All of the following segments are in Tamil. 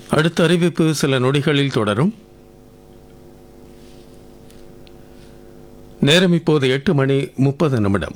அடுத்த அறிவிப்பு சில நொடிகளில் தொடரும் நேரம் இப்போது எட்டு மணி முப்பது நிமிடம்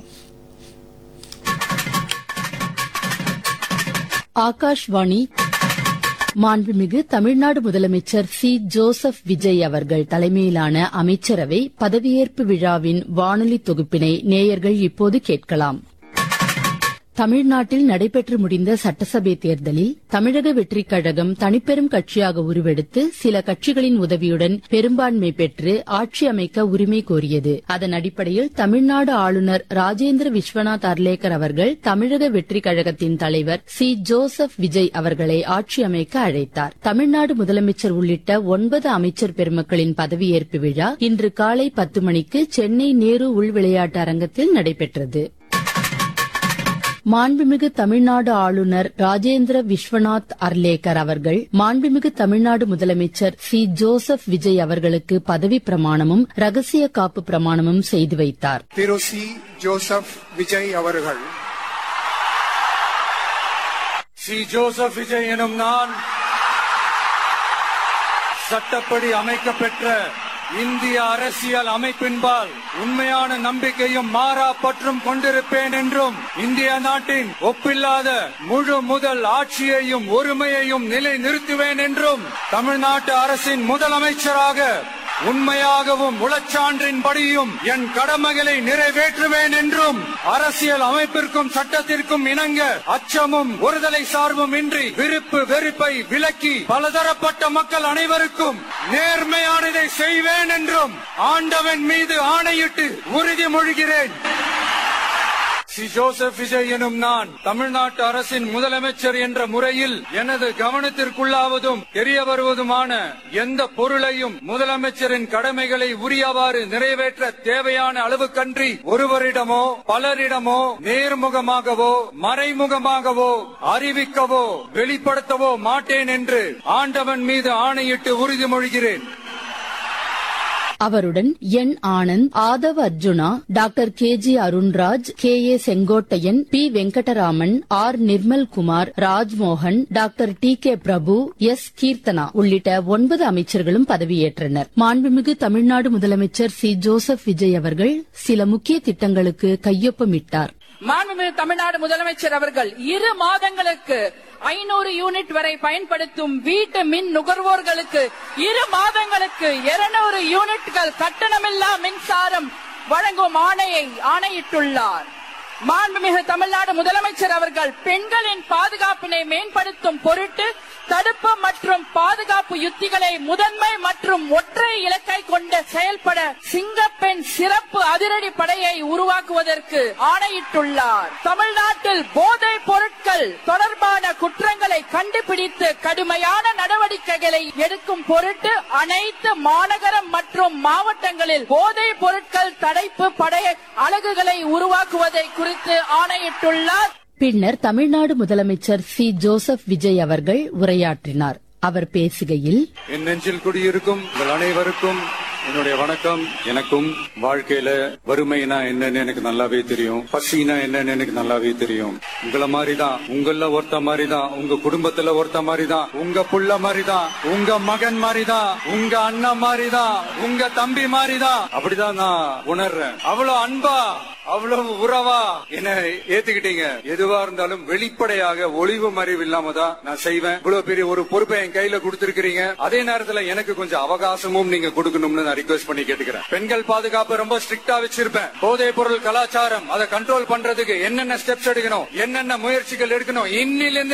ஆகாஷ்வாணி மாண்புமிகு தமிழ்நாடு முதலமைச்சர் சி ஜோசப் விஜய் அவர்கள் தலைமையிலான அமைச்சரவை பதவியேற்பு விழாவின் வானொலி தொகுப்பினை நேயர்கள் இப்போது கேட்கலாம் தமிழ்நாட்டில் நடைபெற்று முடிந்த சட்டசபை தேர்தலில் தமிழக வெற்றிக் கழகம் தனிப்பெரும் கட்சியாக உருவெடுத்து சில கட்சிகளின் உதவியுடன் பெரும்பான்மை பெற்று ஆட்சி அமைக்க உரிமை கோரியது அதன் அடிப்படையில் தமிழ்நாடு ஆளுநர் ராஜேந்திர விஸ்வநாத் அர்லேக்கர் அவர்கள் தமிழக வெற்றிக் கழகத்தின் தலைவர் சி ஜோசப் விஜய் அவர்களை ஆட்சி அமைக்க அழைத்தார் தமிழ்நாடு முதலமைச்சர் உள்ளிட்ட ஒன்பது அமைச்சர் பெருமக்களின் பதவியேற்பு விழா இன்று காலை பத்து மணிக்கு சென்னை நேரு உள் விளையாட்டு அரங்கத்தில் நடைபெற்றது மாண்புமிகு தமிழ்நாடு ஆளுநர் ராஜேந்திர விஸ்வநாத் அர்லேக்கர் அவர்கள் மாண்புமிகு தமிழ்நாடு முதலமைச்சர் சி ஜோசப் விஜய் அவர்களுக்கு பதவி பிரமாணமும் ரகசிய காப்பு பிரமாணமும் செய்து வைத்தார் திரு சி ஜோசப் விஜய் அவர்கள் சி ஜோசப் விஜய் எனும் நான் சட்டப்படி அமைக்கப்பெற்ற இந்திய அரசியல் அமைப்பின்பால் உண்மையான நம்பிக்கையும் மாறா பற்றும் கொண்டிருப்பேன் என்றும் இந்திய நாட்டின் ஒப்பில்லாத முழு முதல் ஆட்சியையும் ஒருமையையும் நிலை நிறுத்துவேன் என்றும் தமிழ்நாட்டு அரசின் முதலமைச்சராக உண்மையாகவும் உளச்சான்றின்படியும் என் கடமைகளை நிறைவேற்றுவேன் என்றும் அரசியல் அமைப்பிற்கும் சட்டத்திற்கும் இணங்க அச்சமும் ஒருதலை சார்பும் இன்றி விருப்பு வெறுப்பை விலக்கி பலதரப்பட்ட மக்கள் அனைவருக்கும் நேர்மையானதை செய்வேன் என்றும் ஆண்டவன் மீது ஆணையிட்டு உறுதிமொழிகிறேன் சி ஜோசப் விஜய் எனும் நான் தமிழ்நாட்டு அரசின் முதலமைச்சர் என்ற முறையில் எனது கவனத்திற்குள்ளாவதும் தெரிய வருவதுமான எந்த பொருளையும் முதலமைச்சரின் கடமைகளை உரியவாறு நிறைவேற்ற தேவையான அளவுக்கன்றி ஒருவரிடமோ பலரிடமோ நேர்முகமாகவோ மறைமுகமாகவோ அறிவிக்கவோ வெளிப்படுத்தவோ மாட்டேன் என்று ஆண்டவன் மீது ஆணையிட்டு உறுதிமொழிகிறேன் அவருடன் என் Anand Aadhav Arjuna doctor K G Arunraj K A Sengottaiyan P Venkataraman R Nirmalkumar Rajmohan doctor T K Prabhu S Keerthana உள்ளிட்ட ஒன்பது அமைச்சர்களும் பதவியேற்றனர் மாண்புமிகு தமிழ்நாடு முதலமைச்சர் சி ஜோசப் விஜய் அவர்கள் சில முக்கிய திட்டங்களுக்கு கையொப்பமிட்டார் மாண்புமிகு தமிழ்நாடு முதலமைச்சர் அவர்கள் இரு மாதங்களுக்கு ஐநூறு யூனிட் வரை பயன்படுத்தும் வீட்டு மின் நுகர்வோர்களுக்கு இரு மாதங்களுக்கு இருநூறு யூனிட்கள் கட்டணமில்லா மின்சாரம் வழங்கும் ஆணையை ஆணையிட்டுள்ளார் மாண்புமிகு தமிழ்நாடு முதலமைச்சர் அவர்கள் பெண்களின் பாதுகாப்பினை மேம்படுத்தும் பொருட்டு தடுப்பு மற்றும் பாதுகாப்பு யுத்திகளை முதன்மை மற்றும் ஒற்றை இலக்கை கொண்டு செயல்பட சிங்கப்பெண் சிறப்பு அதிரடி படையை உருவாக்குவதற்கு ஆணையிட்டுள்ளார் தமிழ்நாட்டில் போதைப் பொருட்கள் தொடர்பான குற்றங்களை கண்டுபிடித்து கடுமையான நடவடிக்கைகளை எடுக்கும் பொருட்டு அனைத்து மாநகரம் மற்றும் மாவட்டங்களில் போதைப் பொருட்கள் தடைப்பு படை அலகுகளை உருவாக்குவதை குறித்து ஆணையிட்டுள்ளார் பின்னர் தமிழ்நாடு முதலமைச்சர் சி ஜோசப் விஜய் அவர்கள் உரையாற்றினார் அவர் பேசுகையில் என் நெஞ்சில் குடியிருக்கும் உங்கள் அனைவருக்கும் என்னுடைய வணக்கம் எனக்கும் வாழ்க்கையில வறுமைனா என்னன்னு எனக்கு நல்லாவே தெரியும் பசினா என்னன்னு எனக்கு நல்லாவே தெரியும் உங்கள மாதிரிதான் உங்கள ஒருத்த மாதிரிதான் உங்க குடும்பத்துல ஒருத்த மாதிரிதான் உங்க புள்ள மாதிரிதான் உங்க மகன் மாதிரிதான் உங்க அண்ணன் மாதிரிதான் உங்க தம்பி மாதிரிதான் அப்படிதான் நான் உணர்றேன் அவ்வளவு அன்பா அவ்வளவு உறவா என்ன ஏத்துக்கிட்டீங்க எதுவா இருந்தாலும் வெளிப்படையாக ஒளிவு மறைவு இல்லாம தான் நான் செய்வேன் இவ்வளவு பெரிய ஒரு பொறுப்பை என் கையில கொடுத்திருக்கிறீங்க அதே நேரத்துல எனக்கு கொஞ்சம் அவகாசமும் நீங்க கொடுக்கணும்னு நான் ரிக்வெஸ்ட் பண்ணி கேட்டுக்கிறேன் பெண்கள் பாதுகாப்பு ரொம்ப ஸ்ட்ரிக்டா வச்சிருப்பேன் போதைப் பொருள் கலாச்சாரம் அதை கண்ட்ரோல் பண்றதுக்கு என்னென்ன ஸ்டெப்ஸ் எடுக்கணும் என்னென்ன முயற்சிகள் எடுக்கணும் இன்னிலிருந்து